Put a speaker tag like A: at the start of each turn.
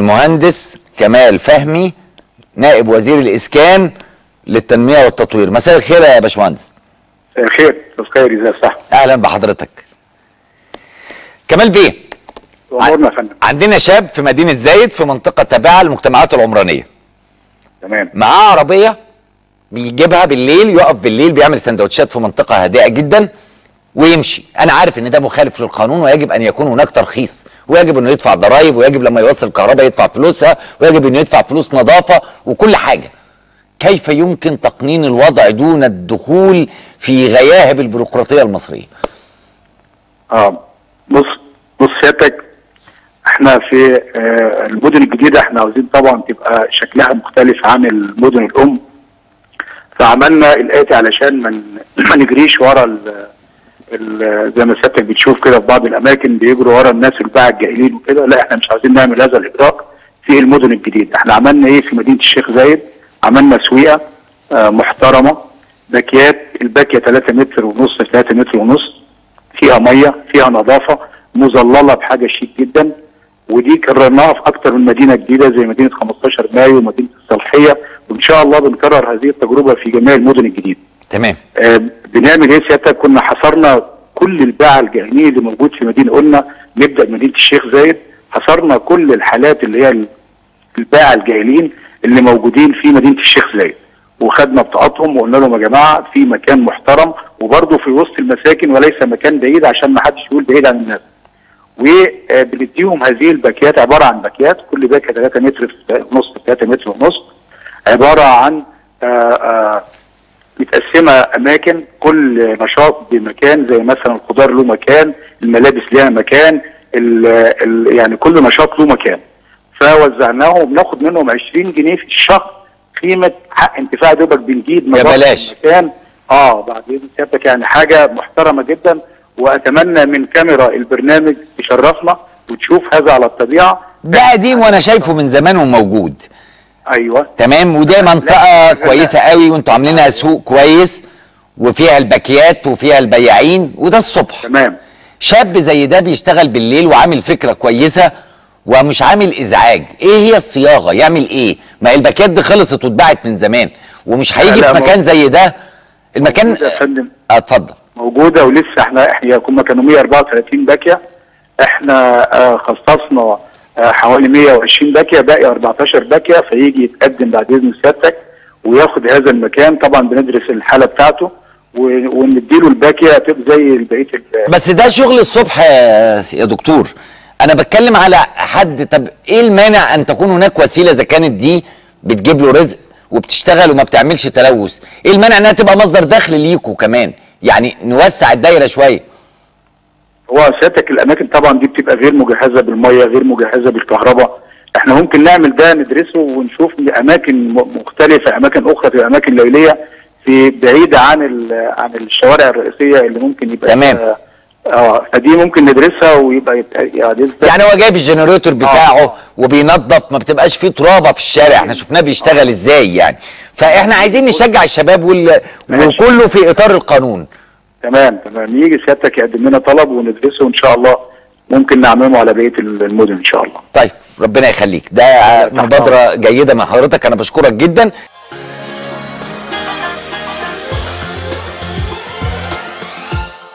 A: المهندس كمال فهمي نائب وزير الاسكان للتنميه والتطوير مساء الخير يا باشمهندس
B: خير استاذ خير ازاي صح
A: اهلا بحضرتك كمال بيه
B: امورنا يا فندم
A: عندنا شاب في مدينه زايد في منطقه تابعه للمجتمعات العمرانيه
B: تمام
A: معاه عربيه بيجيبها بالليل يقف بالليل بيعمل سندوتشات في منطقه هادئه جدا ويمشي انا عارف ان ده مخالف للقانون ويجب ان يكون هناك ترخيص ويجب انه يدفع ضرائب ويجب لما يوصل الكهرباء يدفع فلوسها ويجب انه يدفع فلوس نظافه وكل حاجه كيف يمكن تقنين الوضع دون الدخول في غياهب البيروقراطيه المصريه
B: اه بص بص سيادتك احنا في آه المدن الجديده احنا عاوزين طبعا تبقى شكلها مختلف عن المدن الام فعملنا الاتي علشان ما ما نجريش ورا ال ال زي ما سيادتك بتشوف كده في بعض الاماكن بيجروا ورا الناس الباعة الجاهلين وكده لا احنا مش عاوزين نعمل هذا الاجراء في المدن الجديده احنا عملنا ايه في مدينه الشيخ زايد عملنا سويقه آه محترمه باكيات الباكيه 3 متر ونص 3 متر ونص فيها ميه فيها نظافه مظلله بحاجه شيك جدا ودي كررناها في اكتر من مدينه جديده زي مدينه 15 مايو ومدينه الصالحيه وان شاء الله بنكرر هذه التجربه في جميع المدن الجديده.
A: تمام
B: آه بنعمل ايه سيادتك كنا حصرنا كل الباعة الجاهلين اللي موجود في مدينه قلنا نبدا مدينه الشيخ زايد حصرنا كل الحالات اللي هي الباعة الجاهلين اللي موجودين في مدينه الشيخ زايد وخدنا بطاقاتهم وقلنا لهم يا جماعه في مكان محترم وبرضه في وسط المساكن وليس مكان بعيد عشان ما حدش يقول بعيد عن الناس. وبنديهم هذه الباكيات عباره عن باكيات كل باكيه 3 متر في نص 3 متر ونص عباره عن آآ آآ متقسمه اماكن كل نشاط بمكان زي مثلا الخضار له مكان الملابس ليها مكان ال ال يعني كل نشاط له مكان فوزعناهم وبناخد منهم 20 جنيه في الشهر قيمه حق انتفاع دوبك بنجيب نظافه
A: بلاش.
B: المكان اه بعد اذن سيادتك يعني حاجه محترمه جدا واتمنى من كاميرا البرنامج تشرفنا وتشوف هذا على الطبيعه
A: ده قديم وانا شايفه من زمان وموجود
B: ايوه
A: تمام وده منطقه كويسه قوي وانتوا عاملينها سوق كويس وفيها الباكيات وفيها البياعين وده الصبح
B: تمام
A: شاب زي ده بيشتغل بالليل وعامل فكره كويسه ومش عامل ازعاج ايه هي الصياغه يعمل ايه ما هي الباكيات دي خلصت واتباعت من زمان ومش هيجي
B: لا،
A: في
B: ما-
A: مكان زي ده المكان
B: موجودة يا فندم
A: آه، اتفضل
B: موجوده ولسه احنا احنا كنا كانوا 134 باكيه احنا آه خصصنا آه حوالي 120 باكيه باقي 14 باكيه فيجي يتقدم بعد اذن سيادتك وياخد هذا المكان طبعا بندرس الحاله بتاعته و- ونديله الباكيه تبقى زي بقيه ال-
A: بس ده شغل الصبح يا يا دكتور انا بتكلم على حد طب ايه المانع ان تكون هناك وسيله اذا كانت دي بتجيب له رزق وبتشتغل وما بتعملش تلوث ايه المانع انها تبقى مصدر دخل ليكوا كمان يعني نوسع الدايره شويه
B: هو سيادتك الاماكن طبعا دي بتبقى غير مجهزه بالميه غير مجهزه بالكهرباء احنا ممكن نعمل ده ندرسه ونشوف اماكن م- مختلفه اماكن اخرى في اماكن ليليه في بعيده عن ال- عن الشوارع الرئيسيه اللي ممكن يبقى
A: تمام.
B: فيها- اه فدي ممكن ندرسها ويبقى يبقى يعني
A: يعني هو جايب الجنريتور بتاعه وبينظف ما بتبقاش فيه ترابه في الشارع احنا شفناه بيشتغل ازاي يعني فاحنا عايزين نشجع الشباب وال...
B: ماشي.
A: وكله في اطار القانون
B: تمام تمام يجي سيادتك يقدم لنا طلب وندرسه وان شاء الله ممكن نعممه على بقيه المدن ان شاء الله
A: طيب ربنا يخليك ده
B: تحت
A: مبادره جيده من حضرتك انا بشكرك جدا